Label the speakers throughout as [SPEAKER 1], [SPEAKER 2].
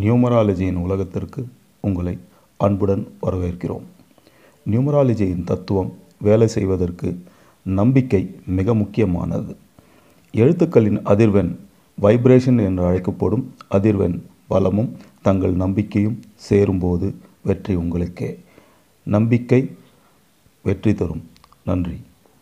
[SPEAKER 1] நியூமராலஜியின் உலகத்திற்கு உங்களை அன்புடன் வரவேற்கிறோம் நியூமராலஜியின் தத்துவம் வேலை செய்வதற்கு நம்பிக்கை மிக முக்கியமானது எழுத்துக்களின் அதிர்வெண் வைப்ரேஷன் என்று அழைக்கப்படும் அதிர்வெண் பலமும் தங்கள் நம்பிக்கையும் சேரும்போது வெற்றி உங்களுக்கே நம்பிக்கை வெற்றி தரும் நன்றி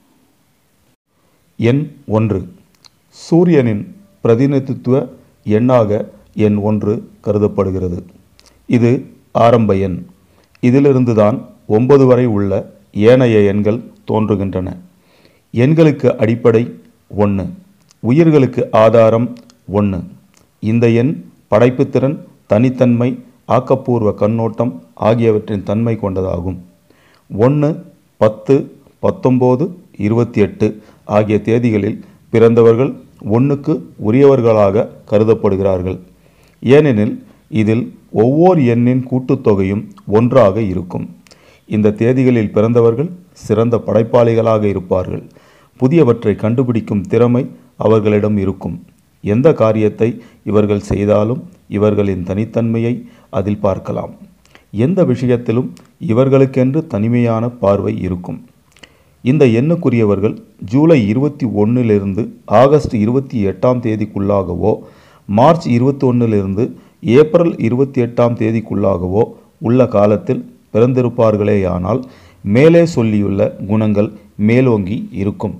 [SPEAKER 1] எண் ஒன்று சூரியனின் பிரதிநிதித்துவ எண்ணாக எண் ஒன்று கருதப்படுகிறது இது ஆரம்ப எண் இதிலிருந்து தான் ஒன்பது வரை உள்ள ஏனைய எண்கள் தோன்றுகின்றன எண்களுக்கு அடிப்படை ஒன்று உயிர்களுக்கு ஆதாரம் ஒன்று இந்த எண் படைப்புத்திறன் தனித்தன்மை ஆக்கப்பூர்வ கண்ணோட்டம் ஆகியவற்றின் தன்மை கொண்டதாகும் ஒன்று பத்து பத்தொம்போது இருபத்தி எட்டு ஆகிய தேதிகளில் பிறந்தவர்கள் ஒன்றுக்கு உரியவர்களாக கருதப்படுகிறார்கள் ஏனெனில் இதில் ஒவ்வொரு எண்ணின் கூட்டுத்தொகையும் ஒன்றாக இருக்கும் இந்த தேதிகளில் பிறந்தவர்கள் சிறந்த படைப்பாளிகளாக இருப்பார்கள் புதியவற்றை கண்டுபிடிக்கும் திறமை அவர்களிடம் இருக்கும் எந்த காரியத்தை இவர்கள் செய்தாலும் இவர்களின் தனித்தன்மையை அதில் பார்க்கலாம் எந்த விஷயத்திலும் இவர்களுக்கென்று தனிமையான பார்வை இருக்கும் இந்த எண்ணுக்குரியவர்கள் ஜூலை இருபத்தி ஒன்றிலிருந்து ஆகஸ்ட் இருபத்தி எட்டாம் தேதிக்குள்ளாகவோ மார்ச் இருபத்தி ஒன்றிலிருந்து ஏப்ரல் இருபத்தி எட்டாம் தேதிக்குள்ளாகவோ உள்ள காலத்தில் பிறந்திருப்பார்களேயானால் மேலே சொல்லியுள்ள குணங்கள் மேலோங்கி இருக்கும்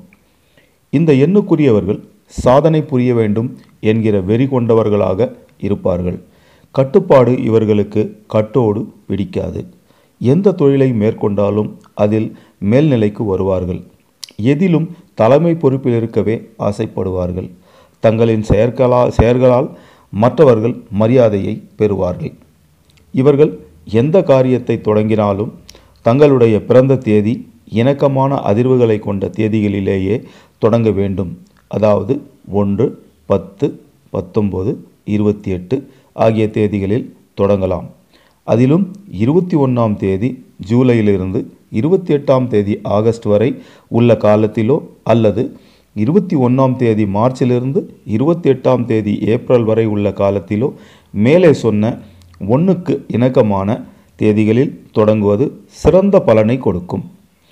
[SPEAKER 1] இந்த எண்ணுக்குரியவர்கள் சாதனை புரிய வேண்டும் என்கிற வெறி கொண்டவர்களாக இருப்பார்கள் கட்டுப்பாடு இவர்களுக்கு கட்டோடு பிடிக்காது எந்த தொழிலை மேற்கொண்டாலும் அதில் மேல்நிலைக்கு வருவார்கள் எதிலும் தலைமை பொறுப்பில் இருக்கவே ஆசைப்படுவார்கள் தங்களின் செயற்களா செயல்களால் மற்றவர்கள் மரியாதையை பெறுவார்கள் இவர்கள் எந்த காரியத்தை தொடங்கினாலும் தங்களுடைய பிறந்த தேதி இணக்கமான அதிர்வுகளை கொண்ட தேதிகளிலேயே தொடங்க வேண்டும் அதாவது ஒன்று பத்து பத்தொம்பது இருபத்தி எட்டு ஆகிய தேதிகளில் தொடங்கலாம் அதிலும் இருபத்தி ஒன்றாம் தேதி ஜூலையிலிருந்து இருபத்தி எட்டாம் தேதி ஆகஸ்ட் வரை உள்ள காலத்திலோ அல்லது இருபத்தி ஒன்றாம் தேதி மார்ச்சிலிருந்து இருபத்தி எட்டாம் தேதி ஏப்ரல் வரை உள்ள காலத்திலோ மேலே சொன்ன ஒன்றுக்கு இணக்கமான தேதிகளில் தொடங்குவது சிறந்த பலனை கொடுக்கும்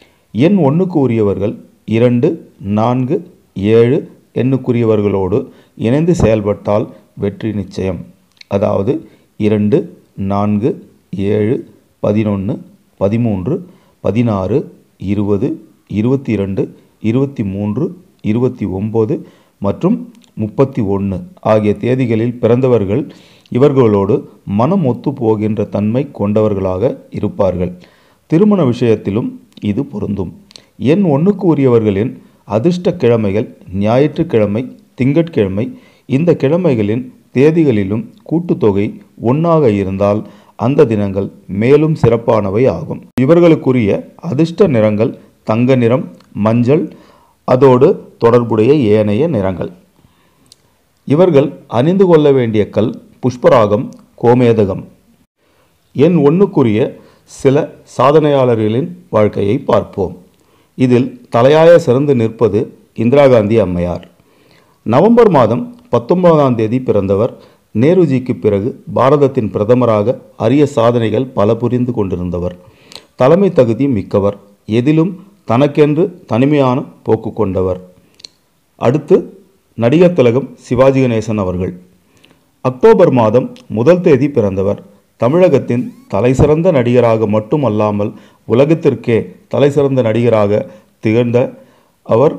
[SPEAKER 1] எண் ஒன்றுக்கு உரியவர்கள் இரண்டு நான்கு ஏழு எண்ணுக்குரியவர்களோடு இணைந்து செயல்பட்டால் வெற்றி நிச்சயம் அதாவது இரண்டு நான்கு ஏழு பதினொன்று பதிமூன்று பதினாறு இருபது இருபத்தி இரண்டு இருபத்தி மூன்று இருபத்தி ஒம்பது மற்றும் முப்பத்தி ஒன்று ஆகிய தேதிகளில் பிறந்தவர்கள் இவர்களோடு மனம் ஒத்து போகின்ற தன்மை கொண்டவர்களாக இருப்பார்கள் திருமண விஷயத்திலும் இது பொருந்தும் எண் ஒன்றுக்கு உரியவர்களின் அதிர்ஷ்ட கிழமைகள் ஞாயிற்றுக்கிழமை திங்கட்கிழமை இந்த கிழமைகளின் தேதிகளிலும் கூட்டுத்தொகை ஒன்றாக இருந்தால் அந்த தினங்கள் மேலும் சிறப்பானவை ஆகும் இவர்களுக்குரிய அதிர்ஷ்ட நிறங்கள் தங்க நிறம் மஞ்சள் அதோடு தொடர்புடைய ஏனைய நிறங்கள் இவர்கள் அணிந்து கொள்ள வேண்டிய கல் புஷ்பராகம் கோமேதகம் எண் ஒன்றுக்குரிய சில சாதனையாளர்களின் வாழ்க்கையை பார்ப்போம் இதில் தலையாய சிறந்து நிற்பது இந்திரா காந்தி அம்மையார் நவம்பர் மாதம் பத்தொன்பதாம் தேதி பிறந்தவர் நேருஜிக்கு பிறகு பாரதத்தின் பிரதமராக அரிய சாதனைகள் பல புரிந்து கொண்டிருந்தவர் தலைமை தகுதி மிக்கவர் எதிலும் தனக்கென்று தனிமையான போக்கு கொண்டவர் அடுத்து நடிகர் திலகம் சிவாஜி கணேசன் அவர்கள் அக்டோபர் மாதம் முதல் தேதி பிறந்தவர் தமிழகத்தின் தலைசிறந்த நடிகராக மட்டுமல்லாமல் உலகத்திற்கே தலைசிறந்த நடிகராக திகழ்ந்த அவர்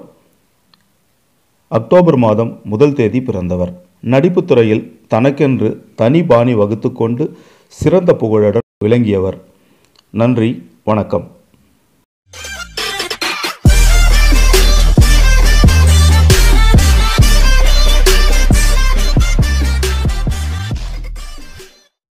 [SPEAKER 1] அக்டோபர் மாதம் முதல் தேதி பிறந்தவர் நடிப்புத் துறையில் தனக்கென்று தனி பாணி வகுத்து கொண்டு சிறந்த புகழுடன் விளங்கியவர் நன்றி வணக்கம்